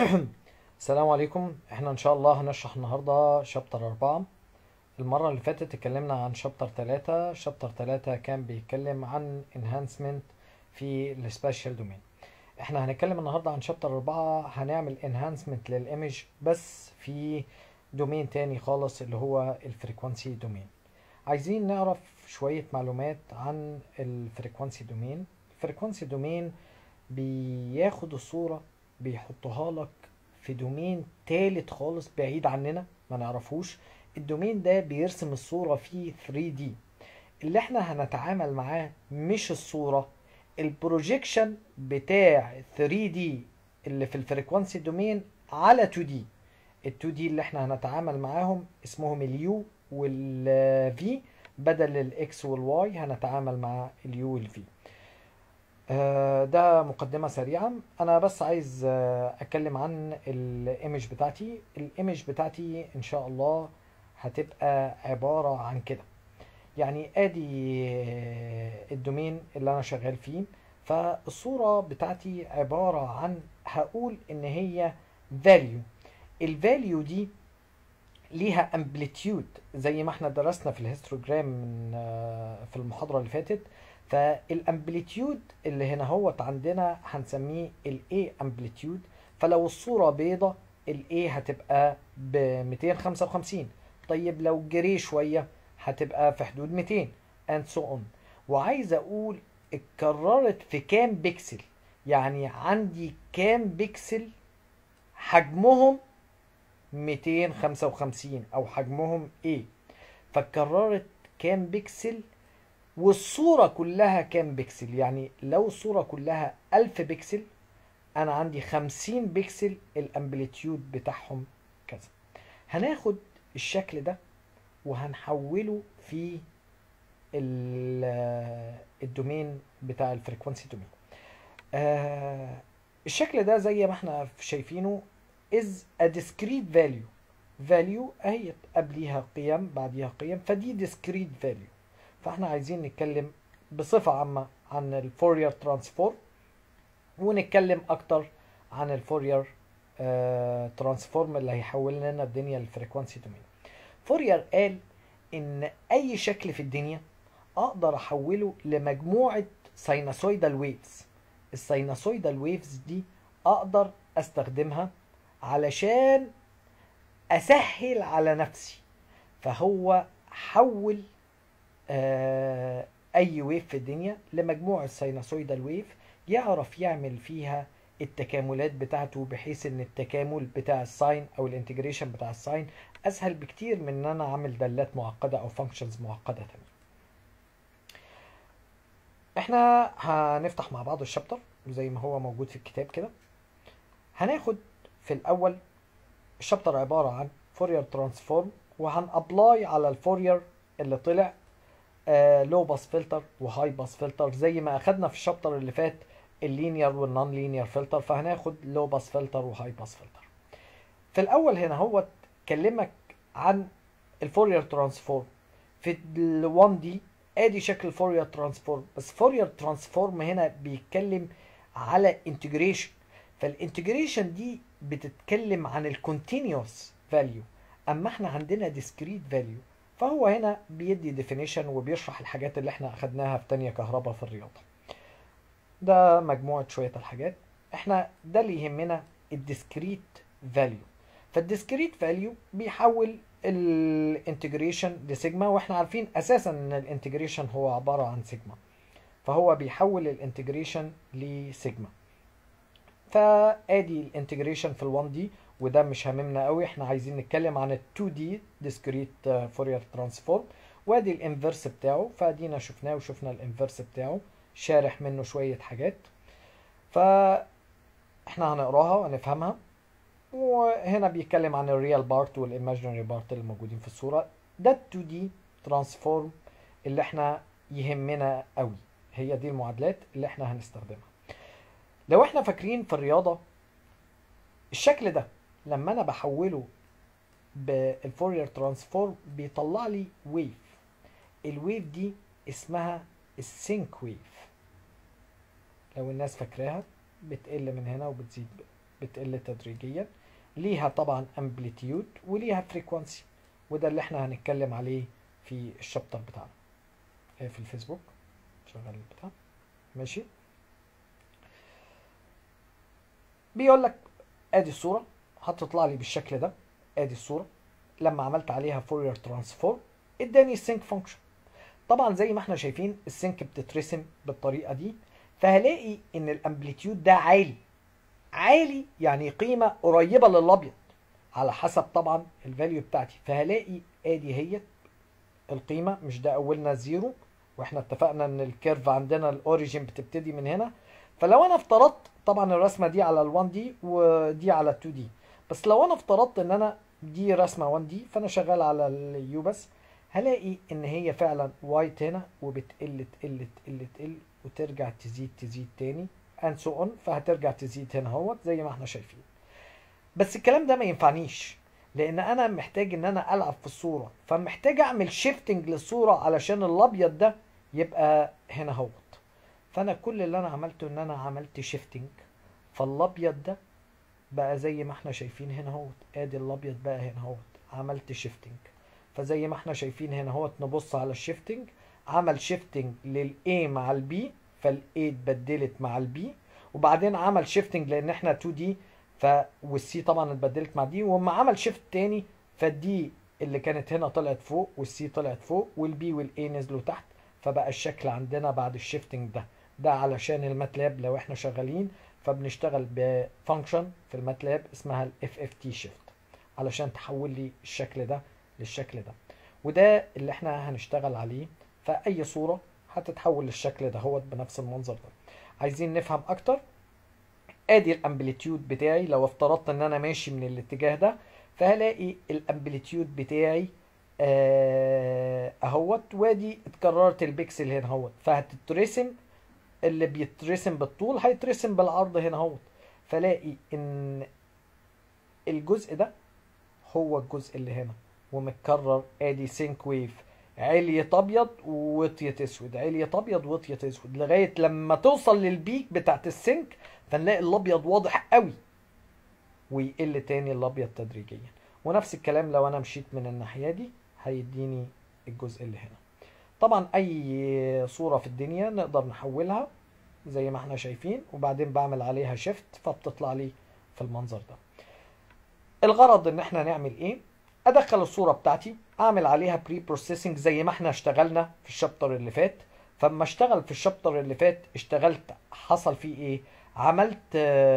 السلام عليكم احنا ان شاء الله هنشرح النهارده شابتر أربعة المرة اللي فاتت اتكلمنا عن شابتر تلاتة شابتر تلاتة كان بيتكلم عن enhancement في السبيشال دومين احنا هنتكلم النهارده عن شابتر أربعة هنعمل enhancement للايمج بس في دومين تاني خالص اللي هو الفريكوانسي دومين عايزين نعرف شوية معلومات عن الفريكوانسي دومين الفريكوانسي دومين بياخد الصورة بيحطها لك في دومين تالت خالص بعيد عننا ما نعرفوش الدومين ده بيرسم الصورة في 3D اللي احنا هنتعامل معاه مش الصورة البروجيكشن بتاع 3D اللي في الفريكوانسي دومين على 2D ال 2D اللي احنا هنتعامل معاهم اسمهم اليو والفي بدل الاكس والواي هنتعامل مع اليو والفي آه، ده مقدمة سريعة أنا بس عايز آه، أتكلم عن الإيمج بتاعتي الإيمج بتاعتي إن شاء الله هتبقى عبارة عن كده يعني آدي آه، الدومين اللي أنا شغال فيه فالصورة بتاعتي عبارة عن هقول إن هي value الفاليو دي ليها امبليتيود زي ما احنا درسنا في الهيستوجرام من آه، في المحاضرة اللي فاتت فالامبليتيود اللي هنا هوت عندنا هنسميه الاي امبليتيود فلو الصورة بيضة الاي هتبقى ب 255 طيب لو جري شوية هتبقى في حدود 200 and so on وعايز اقول اتكررت في كام بيكسل يعني عندي كام بيكسل حجمهم 255 او حجمهم ايه فاتكررت كام بيكسل والصورة كلها كام بيكسل يعني لو الصورة كلها 1000 بيكسل انا عندي 50 بيكسل الامبليتيود بتاعهم كذا هناخد الشكل ده وهنحوله في ال- الدومين بتاع الفريكوانسي دومين آه الشكل ده زي ما احنا شايفينه is a discrete value value اهي قبليها قيم بعديها قيم فدي discrete value فاحنا عايزين نتكلم بصفة عامة عن الفورير ترانسفورم ونتكلم اكتر عن الفورير ترانسفورم اللي هيحول لنا الدنيا للفريكوانسي دومين فورير قال ان اي شكل في الدنيا اقدر احوله لمجموعة سايناسويدال ويفز السايناسويدال ويفز دي اقدر استخدمها علشان اسهل على نفسي فهو حول آه، اي ويف في الدنيا لمجموعة سايناسويدال ويف يعرف يعمل فيها التكاملات بتاعته بحيث ان التكامل بتاع الساين او الانتجريشن بتاع الساين اسهل بكتير من ان انا اعمل دالات معقدة او فانكشنز معقدة تانية احنا هنفتح مع بعض الشابتر زي ما هو موجود في الكتاب كده هناخد في الاول الشابتر عبارة عن فورير ترانسفورم وهن ابلاي على الفورير اللي طلع لو باس فلتر وهاي باس فلتر زي ما اخدنا في الشابتر اللي فات اللينير والنون لينير فلتر فهناخد لو باس فلتر وهاي باس فلتر في الاول هنا هو كلمك عن الفورير ترانسفورم في ال 1 دي ادي شكل الفورير ترانسفورم بس فورير ترانسفورم هنا بيتكلم على انتجريشن فالانتجريشن دي بتتكلم عن الكونتينيوس فاليو اما احنا عندنا ديسكريت فاليو فهو هنا بيدي ديفينيشن وبيشرح الحاجات اللي احنا اخدناها في تانية كهرباء في الرياضة ده مجموعة شوية الحاجات احنا ده اللي يهمنا الديسكريت فاليو فالديسكريت فاليو بيحول الانتجريشن لسيجما واحنا عارفين اساسا ان الانتجريشن هو عبارة عن سيجما فهو بيحول الانتجريشن لسيجما فادي الانتجريشن في ال1 دي وده مش هاممنا قوي احنا عايزين نتكلم عن ال 2 دي discrete فورير ترانسفورم وادي الانفرس بتاعه فادينا شفناه وشفنا الانفرس بتاعه شارح منه شوية حاجات ف احنا هنقراها وهنفهمها وهنا بيتكلم عن الريال بارت والايماجينري بارت اللي موجودين في الصورة ده ال 2 دي ترانسفورم اللي احنا يهمنا قوي هي دي المعادلات اللي احنا هنستخدمها لو احنا فاكرين في الرياضة الشكل ده لما انا بحوله بالفورير ترانسفورم بيطلع لي ويف الويف دي اسمها السينك ويف لو الناس فاكراها بتقل من هنا وبتزيد بتقل تدريجيا ليها طبعا امبليتيود وليها فريكوانسي وده اللي احنا هنتكلم عليه في الشابتر بتاعنا إيه في الفيسبوك شغال البتاع ماشي بيقول لك ادي الصوره هتطلع لي بالشكل ده ادي الصوره لما عملت عليها فورير ترانسفورم اداني السينك فانكشن طبعا زي ما احنا شايفين السينك بتترسم بالطريقه دي فهلاقي ان الامبليتيود ده عالي عالي يعني قيمه قريبه للابيض على حسب طبعا الفاليو بتاعتي فهلاقي ادي هي القيمه مش ده اولنا زيرو واحنا اتفقنا ان الكيرف عندنا الاوريجين بتبتدي من هنا فلو انا افترضت طبعا الرسمه دي على ال1 دي ودي على ال2 دي بس لو انا افترضت ان انا دي رسمه 1 دي فانا شغال على اليو بس هلاقي ان هي فعلا وايت هنا وبتقل تقل تقل تقل وترجع تزيد تزيد تاني and so on فهترجع تزيد هنا اهوت زي ما احنا شايفين بس الكلام ده ما ينفعنيش لان انا محتاج ان انا العب في الصوره فمحتاج اعمل شيفتنج للصوره علشان الابيض ده يبقى هنا اهوت فانا كل اللي انا عملته ان انا عملت شيفتنج فالابيض ده بقى زي ما احنا شايفين هنا اهوت ادي الابيض بقى هنا اهوت عملت شيفتنج فزي ما احنا شايفين هنا اهوت نبص على الشيفتنج عمل شيفتنج للاي مع البي فالاي اتبدلت مع البي وبعدين عمل شيفتنج لان احنا 2 دي ف والسي طبعا اتبدلت مع دي وما عمل شيفت تاني فالدي اللي كانت هنا طلعت فوق والسي طلعت فوق والبي والاي نزلوا تحت فبقى الشكل عندنا بعد الشيفتنج ده ده علشان الماتلاب لو احنا شغالين فبنشتغل بفانكشن في الماتلاب اسمها الاف اف تي شيفت علشان تحول لي الشكل ده للشكل ده وده اللي احنا هنشتغل عليه فاي صوره هتتحول للشكل ده هو بنفس المنظر ده عايزين نفهم اكتر ادي الامبليتيود بتاعي لو افترضت ان انا ماشي من الاتجاه ده فهلاقي الامبليتيود بتاعي آه اهوت وادي اتكررت البكسل هنا اهوت فهتترسم اللي بيترسم بالطول هيترسم بالعرض هنا اهوت فلاقي ان الجزء ده هو الجزء اللي هنا ومتكرر ادي سينك ويف علية ابيض ووطية اسود علية ابيض ووطية اسود لغاية لما توصل للبيك بتاعت السينك فنلاقي الابيض واضح قوي ويقل تاني الابيض تدريجيا ونفس الكلام لو انا مشيت من الناحية دي هيديني الجزء اللي هنا طبعا اي صورة في الدنيا نقدر نحولها زي ما احنا شايفين وبعدين بعمل عليها شيفت فبتطلع لي في المنظر ده الغرض ان احنا نعمل ايه ادخل الصورة بتاعتي اعمل عليها بري بروسيسنج زي ما احنا اشتغلنا في الشابتر اللي فات فلما اشتغل في الشابتر اللي فات اشتغلت حصل فيه ايه عملت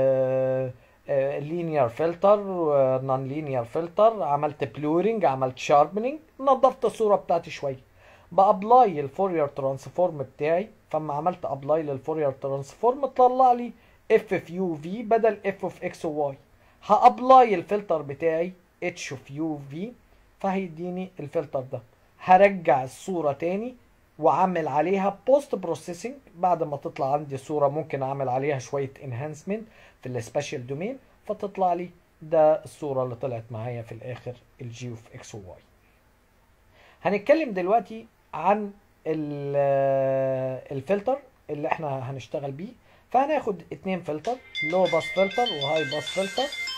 لينير فلتر نون لينير فلتر عملت بلورنج عملت شاربنينج نظفت الصورة بتاعتي شوية بابلاي الفورير ترانسفورم بتاعي فما عملت ابلاي للفورير ترانسفورم طلع لي اف في يو في بدل اف في اكس وواي هابلاي الفلتر بتاعي اتش في يو في فهيديني الفلتر ده هرجع الصورة تاني واعمل عليها بوست بروسيسنج بعد ما تطلع عندي الصورة ممكن اعمل عليها شوية انهانسمنت في السبيشال دومين فتطلع لي ده الصورة اللي طلعت معايا في الاخر الجي في اكس وواي هنتكلم دلوقتي عن الفلتر اللي احنا هنشتغل بيه فهناخد اتنين فلتر لو باس فلتر وهاي باس فلتر